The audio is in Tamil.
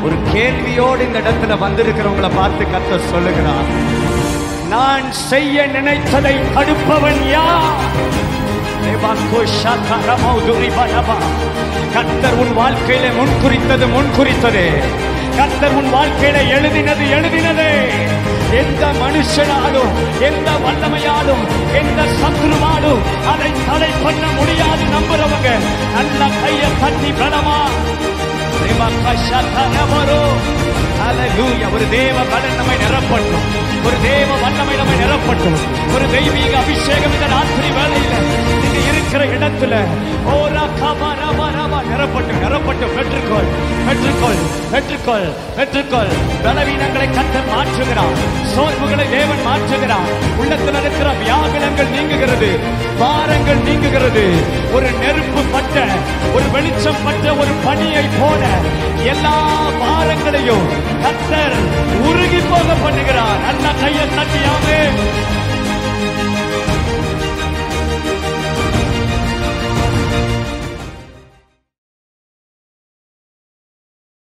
ஒரு கேள்வியோடு இந்த இடத்துல வந்திருக்கிறவங்களை பார்த்து கத்த சொல்லுகிறார் நான் செய்ய நினைத்ததை தடுப்பவன் யார் தேவாக்கோ ஷாக்காரமோ துரிபலபா. கர்த்தர் உன் வாழ்க்கையில முன் குறித்தது முன் குறித்தது கர்த்தர் உன் வாழ்க்கையில எழுதினது எழுதினதே எந்த மனுஷனாலும் எந்த வல்லமையாலும் எந்த சத்ருவாலும் அதை தடை பண்ண முடியாது நம்புறவங்க நல்ல கைய தட்டி பலமா ஒரு தேவ பலன் நம்மை நிரப்பட்டும் ஒரு தேவ வல்லமை நம்மை நிரப்பட்டும் ஒரு தெய்வீக அபிஷேகம் இந்த ராத்திரி வேளையில நீங்க இருக்கிற இடத்துல ஓரா கபா ரபா ரபா நிரப்பட்டும் நிரப்பட்டும் பெற்றுக்கொள் பெற்றுக்கொள் பெற்றுக்கொள் பெற்றுக்கொள் பலவீனங்களை கத்தர் மாற்றுகிறார் சோர்வுகளை தேவன் மாற்றுகிறார் உள்ளத்தில் இருக்கிற வியாகுலங்கள் நீங்குகிறது பாரங்கள் நீங்குகிறது ஒரு நெருப்பு பட்ட ஒரு வெளிச்சம் பட்ட ஒரு பணியை போல எல்லா பாரங்களையும் கத்தர் உருகி போக பண்ணுகிறார் நல்ல கையை தட்டியாமே